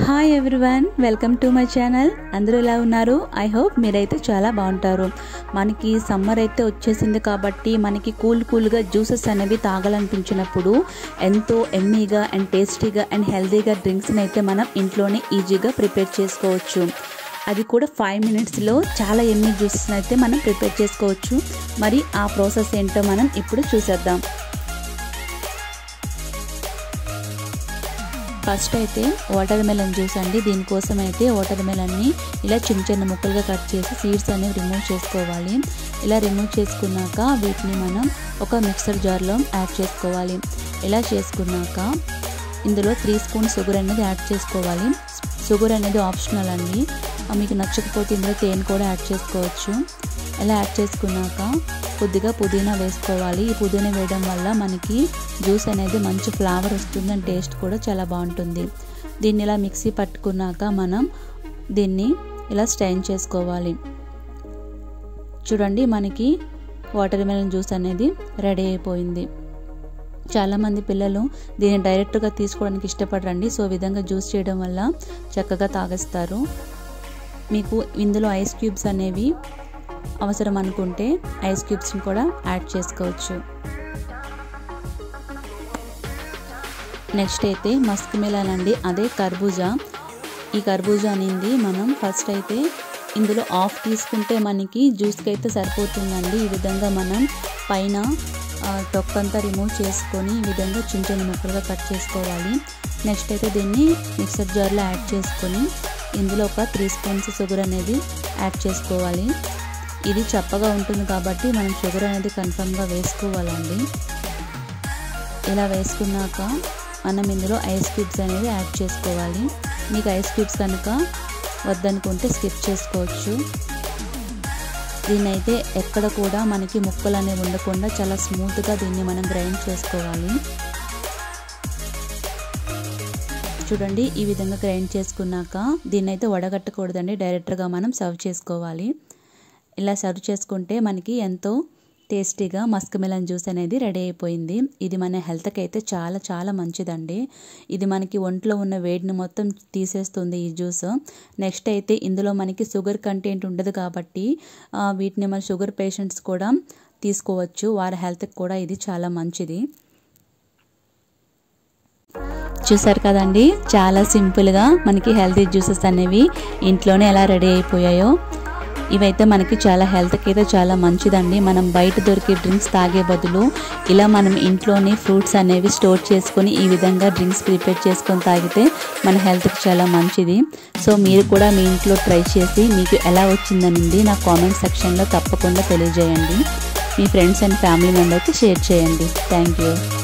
hi everyone welcome to my channel అందరూ ఎలా ఉన్నారు ఐ హోప్ మీరైతే చాలా బాగుంటారు మనకి సమ్మర్ అయితే వచ్చేసింది కాబట్టి మనకి కూల్ కూల్గా జ్యూసెస్ అనేవి తాగాలనిపించినప్పుడు ఎంతో ఎమ్మీగా అండ్ టేస్టీగా అండ్ హెల్తీగా డ్రింక్స్ని అయితే మనం ఇంట్లోనే ఈజీగా ప్రిపేర్ చేసుకోవచ్చు అది కూడా ఫైవ్ మినిట్స్లో చాలా ఎమ్మీ జ్యూసెస్ని అయితే మనం ప్రిపేర్ చేసుకోవచ్చు మరి ఆ ప్రాసెస్ ఏంటో మనం ఇప్పుడు చూసేద్దాం ఫస్ట్ అయితే వాటర్ మెలన్ జ్యూస్ అండి దీనికోసం అయితే వాటర్ మెలన్ని ఇలా చిన్న చిన్న ముక్కలుగా కట్ చేసి సీడ్స్ అనేవి రిమూవ్ చేసుకోవాలి ఇలా రిమూవ్ చేసుకున్నాక వీటిని మనం ఒక మిక్సర్ జార్లో యాడ్ చేసుకోవాలి ఇలా చేసుకున్నాక ఇందులో త్రీ స్పూన్ షుగర్ అనేది యాడ్ చేసుకోవాలి షుగర్ అనేది ఆప్షనల్ అండి మీకు నచ్చకపోతే ఇందులో తేనె కూడా యాడ్ చేసుకోవచ్చు ఇలా యాడ్ చేసుకున్నాక కొద్దిగా పుదీనా వేసుకోవాలి ఈ పుదీనా వేయడం వల్ల మనకి జ్యూస్ అనేది మంచి ఫ్లేవర్ వస్తుంది అండ్ టేస్ట్ కూడా చాలా బాగుంటుంది దీన్ని ఇలా మిక్సీ పట్టుకున్నాక మనం దీన్ని ఇలా స్టైన్ చేసుకోవాలి చూడండి మనకి వాటర్ మెలన్ జ్యూస్ అనేది రెడీ అయిపోయింది చాలామంది పిల్లలు దీన్ని డైరెక్ట్గా తీసుకోవడానికి ఇష్టపడరండి సో విధంగా జ్యూస్ చేయడం వల్ల చక్కగా తాగేస్తారు మీకు ఇందులో ఐస్ క్యూబ్స్ అనేవి అవసరం అనుకుంటే ఐస్ క్యూబ్స్ని కూడా యాడ్ చేసుకోవచ్చు నెక్స్ట్ అయితే మస్క్ మిలాన్ అండి అదే కర్బూజా ఈ కర్బూజా అనేది మనం ఫస్ట్ అయితే ఇందులో ఆఫ్ తీసుకుంటే మనకి జ్యూస్కి అయితే సరిపోతుందండి ఈ విధంగా మనం పైన తొక్కంతా రిమూవ్ చేసుకొని ఈ విధంగా చిన్న చిన్న ముక్కలుగా కట్ చేసుకోవాలి నెక్స్ట్ అయితే దీన్ని మిక్సర్ జార్లో యాడ్ చేసుకొని ఇందులో ఒక త్రీ స్పూన్స్ షుగర్ అనేది యాడ్ చేసుకోవాలి ఇది చప్పగా ఉంటుంది కాబట్టి మనం షుగర్ అనేది కన్ఫర్మ్గా వేసుకోవాలండి ఇలా వేసుకున్నాక మనం ఇందులో ఐస్ క్యూబ్స్ అనేవి యాడ్ చేసుకోవాలి మీకు ఐస్ క్యూబ్స్ కనుక వద్దనుకుంటే స్కిప్ చేసుకోవచ్చు దీన్నైతే ఎక్కడ కూడా మనకి ముక్కలు అనేవి ఉండకుండా చాలా స్మూత్గా దీన్ని మనం గ్రైండ్ చేసుకోవాలి చూడండి ఈ విధంగా గ్రైండ్ చేసుకున్నాక దీన్ని అయితే వడగట్టకూడదండి డైరెక్ట్గా మనం సర్వ్ చేసుకోవాలి ఇలా సర్వ్ చేసుకుంటే మనకి ఎంతో టేస్టీగా మస్క్ మెలన్ జ్యూస్ అనేది రెడీ అయిపోయింది ఇది మన హెల్త్కి అయితే చాలా చాలా మంచిదండి ఇది మనకి ఒంట్లో ఉన్న వేడిని మొత్తం తీసేస్తుంది ఈ జ్యూస్ నెక్స్ట్ అయితే ఇందులో మనకి షుగర్ కంటెంట్ ఉండదు కాబట్టి వీటిని మన షుగర్ పేషెంట్స్ కూడా తీసుకోవచ్చు వారి హెల్త్కి కూడా ఇది చాలా మంచిది చూసారు కదండి చాలా సింపుల్గా మనకి హెల్తీ జ్యూసెస్ అనేవి ఇంట్లోనే ఎలా రెడీ అయిపోయాయో ఇవైతే మనకి చాలా హెల్త్కి అయితే చాలా మంచిదండి మనం బయట దొరికే డ్రింక్స్ తాగే బదులు ఇలా మనం ఇంట్లోనే ఫ్రూట్స్ అనేవి స్టోర్ చేసుకొని ఈ విధంగా డ్రింక్స్ ప్రిపేర్ చేసుకొని తాగితే మన హెల్త్కి చాలా మంచిది సో మీరు కూడా మీ ఇంట్లో ట్రై చేసి మీకు ఎలా వచ్చిందనింది నా కామెంట్ సెక్షన్లో తప్పకుండా తెలియజేయండి మీ ఫ్రెండ్స్ అండ్ ఫ్యామిలీ మెంబర్కి షేర్ చేయండి థ్యాంక్ యూ